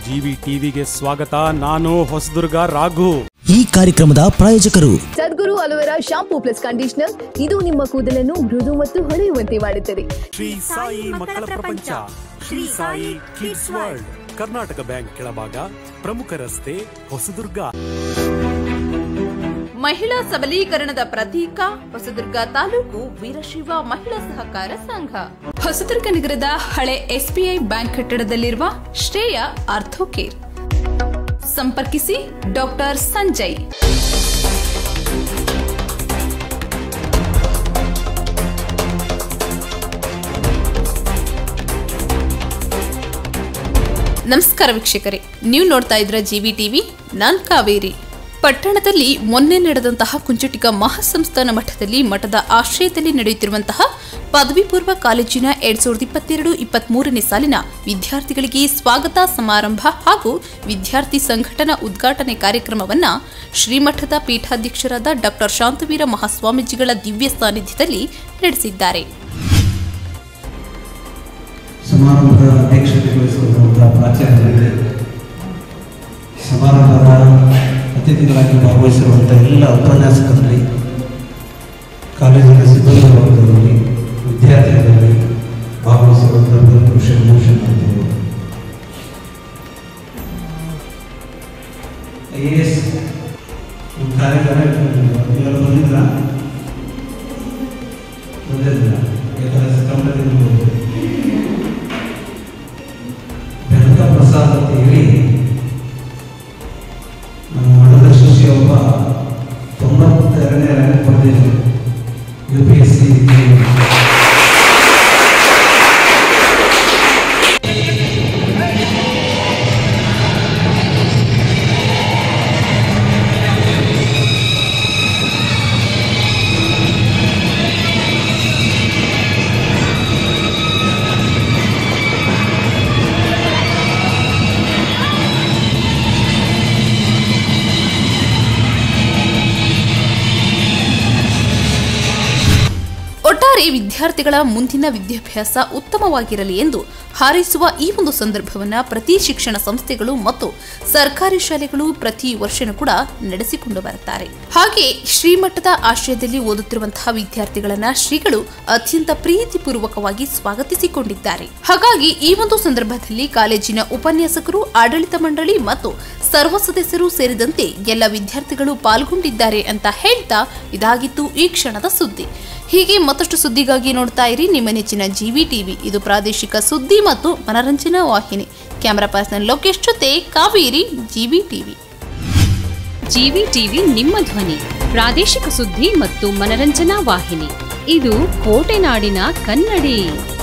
GV ಟಿವಿಗೆ ಸ್ವಾಗತ ನಾನು ಹೊಸದುರ್ಗ ರಾಘು ಈ ಕಾರ್ಯಕ್ರಮದ ಪ್ರಾಯೋಜಕರು Sadguru aloe vera shampoo plus conditioner ಇದು ನಿಮ್ಮ ಕೂದಲನ್ನು ಮೃದು ಮತ್ತು ಹೊಳೆಯುವಂತೆ ಮಾಡುತ್ತದೆ ಶ್ರೀ ಸಾಯಿ ಮಕ್ಕಳ ಪ್ರಪಂಚ Shri Sai kids world Karnataka bank ಕೆಳಭಾಗ ಪ್ರಮುಖ ರಸ್ತೆ ಹೊಸದುರ್ಗ ಮಹಿಳಾ ಸಬಲೀಕರಣದ ಪ್ರತೀಕ ಹೊಸದುರ್ಗ ತಾಲೂಕು ವೀರಶೈವ ಮಹಿಳಾ ಸಹಕಾರ ಸಂಘ ಹೊಸದುರ್ಗ ನಗರದ ಹಳೆ ಎಸ್ಬಿಐ ಬ್ಯಾಂಕ್ ಕಟ್ಟಡದಲ್ಲಿರುವ ಶ್ರೇಯ ಆರ್ಥೋಕೇರ್ ಸಂಪರ್ಕಿಸಿ ಡಾಕ್ಟರ್ ಸಂಜಯ್ ನಮಸ್ಕಾರ ವೀಕ್ಷಕರೇ ನೀವು ನೋಡ್ತಾ ಇದ್ರ ಜಿವಿ ಟಿವಿ ನಾನ್ ಕಾವೇರಿ ಪಟ್ಟಣದಲ್ಲಿ ಮೊನ್ನೆ ನಡೆದಂತಹ ಕುಂಚಟಿಕ ಮಹಾಸಂಸ್ಥಾನ ಮಠದಲ್ಲಿ ಮಠದ ಆಶ್ರಯದಲ್ಲಿ ನಡೆಯುತ್ತಿರುವಂತಹ ಪದವಿ ಪೂರ್ವ ಕಾಲೇಜಿನ ಎರಡ್ ಸಾವಿರದ ಇಪ್ಪತ್ತೆರಡು ಇಪ್ಪತ್ಮೂರನೇ ಸಾಲಿನ ವಿದ್ಯಾರ್ಥಿಗಳಿಗೆ ಸ್ವಾಗತ ಸಮಾರಂಭ ಹಾಗೂ ವಿದ್ಯಾರ್ಥಿ ಸಂಘಟನಾ ಉದ್ಘಾಟನೆ ಕಾರ್ಯಕ್ರಮವನ್ನ ಶ್ರೀಮಠದ ಪೀಠಾಧ್ಯಕ್ಷರಾದ ಡಾಕ್ಟರ್ ಶಾಂತವೀರ ಮಹಾಸ್ವಾಮೀಜಿಗಳ ದಿವ್ಯ ಸಾನ್ನಿಧ್ಯದಲ್ಲಿ ನಡೆಸಿದ್ದಾರೆ ಸಮಾರಂಭದ ಅಧ್ಯಕ್ಷತೆ ವಹಿಸಿರುವಂತಹ ಪ್ರಾಚಾರ್ಯರಿಗೆ ಸಮಾರಂಭದ ಅತಿಥಿಗಳಾಗಿ ಭಾಗವಹಿಸಿರುವಂಥ ಎಲ್ಲ ಉಪನ್ಯಾಸಕರಲ್ಲಿ ಕಾಲೇಜಿನ ಸಿಬ್ಬಂದಿ ವರ್ಗದಲ್ಲಿ ವಿದ್ಯಾರ್ಥಿಗಳಲ್ಲಿ ಭಾಗವಹಿಸಿರುವಂಥ ಪುರುಷ ಭೂಷಣ್ ಅಂತವರು ಐ ಎ ಎಸ್ ಕಾರ್ಯಕ್ರಮ ಎಲ್ಲರೂ ಬಂದಿದ್ರ ಬಂದಿರಲಿಲ್ಲ ಯಾಕಂದರೆ ಸಿಕ್ಕಾಪಟ್ಟೆ ಬಂದಿದ್ರು. ಬೆನಕ ಪ್ರಸಾದ್ ಅಂತ ಹೇಳಿ ನಮ್ಮ ಮಠದ ಶಿಷ್ಯ ಒಬ್ಬ ತೊಂಬತ್ತೆರಡನೇ ರ್ಯಾಂಕ್ ಪಡೆದಿದ್ರು ಯು ಪಿ ಎಸ್ ಸಿ ಒಟ್ಟಾರೆ ವಿದ್ಯಾರ್ಥಿಗಳ ಮುಂದಿನ ವಿದ್ಯಾಭ್ಯಾಸ ಉತ್ತಮವಾಗಿರಲಿ ಎಂದು ಹಾರೈಸುವ ಈ ಒಂದು ಸಂದರ್ಭವನ್ನ ಪ್ರತಿ ಶಿಕ್ಷಣ ಸಂಸ್ಥೆಗಳು ಮತ್ತು ಸರ್ಕಾರಿ ಶಾಲೆಗಳು ಪ್ರತಿ ವರ್ಷನೂ ಕೂಡ ನಡೆಸಿಕೊಂಡು ಬರುತ್ತಾರೆ ಹಾಗೆ ಶ್ರೀಮಠದ ಆಶ್ರಯದಲ್ಲಿ ಓದುತ್ತಿರುವಂತಹ ವಿದ್ಯಾರ್ಥಿಗಳನ್ನ ಶ್ರೀಗಳು ಅತ್ಯಂತ ಪ್ರೀತಿಪೂರ್ವಕವಾಗಿ ಸ್ವಾಗತಿಸಿಕೊಂಡಿದ್ದಾರೆ ಹಾಗಾಗಿ ಈ ಒಂದು ಸಂದರ್ಭದಲ್ಲಿ ಕಾಲೇಜಿನ ಉಪನ್ಯಾಸಕರು ಆಡಳಿತ ಮಂಡಳಿ ಮತ್ತು ಸರ್ವ ಸದಸ್ಯರು ಸೇರಿದಂತೆ ಎಲ್ಲ ವಿದ್ಯಾರ್ಥಿಗಳು ಪಾಲ್ಗೊಂಡಿದ್ದಾರೆ ಅಂತ ಹೇಳ್ತಾ ಇದಾಗಿತ್ತು ಈ ಕ್ಷಣದ ಸುದ್ದಿ ಹೀಗೆ ಮತ್ತಷ್ಟು ಸುದ್ದಿಗಾಗಿ ನೋಡ್ತಾ ಇರಿ ನಿಮ್ಮ ನೆಚ್ಚಿನ ಜಿವಿ ಟಿವಿ ಇದು ಪ್ರಾದೇಶಿಕ ಸುದ್ದಿ ಮತ್ತು ಮನರಂಜನಾ ವಾಹಿನಿ ಕ್ಯಾಮರಾ ಪರ್ಸನ್ ಲೋಕೇಶ್ ಜೊತೆ Kaveri GV TV GV TV ನಿಮ್ಮ ಧ್ವನಿ ಪ್ರಾದೇಶಿಕ ಸುದ್ದಿ ಮತ್ತು ಮನರಂಜನಾ ವಾಹಿನಿ ಇದು ಕೋಟೆನಾಡಿನ ಕನ್ನಡಿ